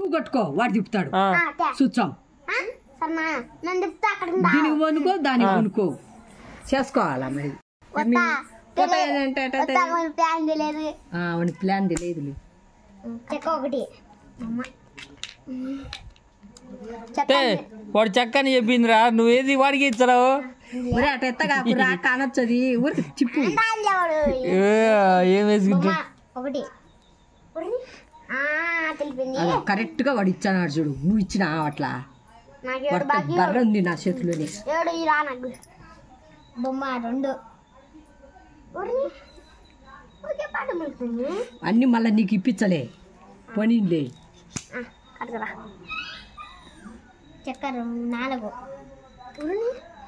నువ్వు కొట్టుకో వాడు తిప్పుతాడు ఆ, ఆ, తే. చూచాం ఆ? సరే మా నన్ను తిప్పుతా అక్కడ ఉందా? దీనికి వనుకో దానికి వనుకో చేసుకోవాలా మరి వద్దా? కొత్త తెలియదు. ఏంటంటే అంటే వద్దా, మన ప్లాన్ తెలియదు ఆ, వాని ప్లాన్ తెలియదులే చెక్క ఒకటి అమ్మ. చెక్క తే, వాడు చక్కని చెప్పిందిరా నువ్వేది వాడికి ఇచ్చావు ఒరే అట ఎత్తగా రా కానొచ్చది ఊరికి చిప్పు అంటానులే వాడు. ఏం వేసుకుంటా బొమ్మ ఒకటి ఉర్రి. ఆ, తెలిపింది అది కరెక్ట్ గా వాడు ఇచ్చాడు చూడు నువ్వు ఇచ్చిన అట్లా నాకు ఏడు వాడితో బాకీ బర్ర ఉంది నా చేతిలోనే ఏడు ఈ రా నాకు బొమ్మ రెండు ఉర్రి. ఊరికే పాట ముడుతుంది అన్ని మళ్ళీ నీకు ఇప్పించలే పోనీలే కడగరా చక్కెర నాలుగు ఉర్రి.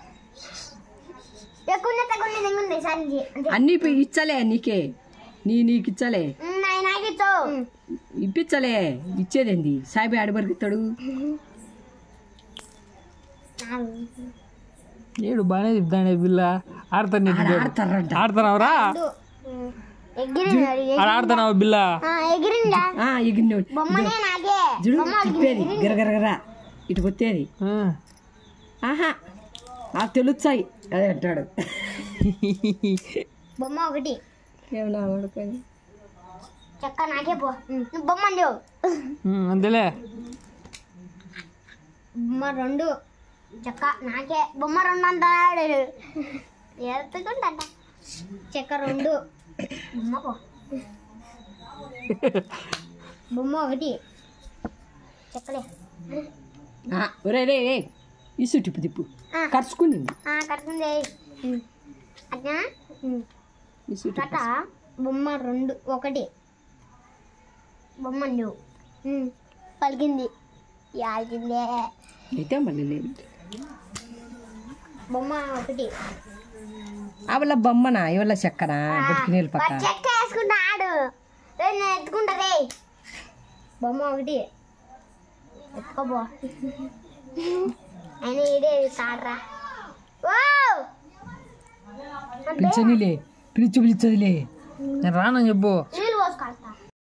ఎక్కువ తగ్గుంది తెంగుంది సంజి అంటే అన్ని ఇప్పి- ఇచ్చలే నీకే నీ నీకు ఇచ్చలే నాకు నాకు ఇచ్చావు ఇప్పించలే ఇచ్చేదేంది సాయిబాయి అడిబరికి ఇస్తాడు ఏడు బాగానే చెప్తానే పిల్ల ఆడతాను ఆడ ఆడతారంట ఆడుతున్నావురా ఎగిరింది ఆడ ఆడుతున్నావు బిల్ల ఎగిరిందా ఆ, ఎగిరినోడు. బొమ్మనే నాకే చూడు బొమ్మ తిప్పేది గిరగరగరా ఇటు కొత్తేది ఆ. ఆహా నాకు తెలుస్తాయి అదే అంటాడు బొమ్మ ఒకటి ఏమన్నా వాడుకొని చెక్క నాకే పో నువ్వు బొమ్మ లేవు ఉమ్, అంతేలే బొమ్మ రెండు చెక్క నాకే బొమ్మ రెండు అంటాడు ఎత్తుకుంటా చెక్క రెండు బొమ్మ పో బొమ్మ ఒకటి చెక్కలే ఆ, ఒరే రే రే ఇసు తిప్పు తిప్పు ఆ. ఖర్చుకునింది కడుతుంది అట్లా ఇసు కట్ట తిప్పు బొమ్మ రెండు ఒకటి బొమ్మ నువ్వు పలికింది యాల్చిందే అయితే మళ్ళీ లేదు బొమ్మ ఒకటి అవల్ల బొమ్మనా ఇవల్ల చెక్కనా బతికి నీళ్ళు పక్క వాడు చెక్క వేసుకుంటా ఆడు రే, నేను ఎత్తుకుంటా రే బొమ్మ ఒకటి ఎత్తుకోబో అయినా ఈడే తాడరా ఓ పిలిచనిలే పిలిచి పిలిచదిలే నేను రానని చెప్పు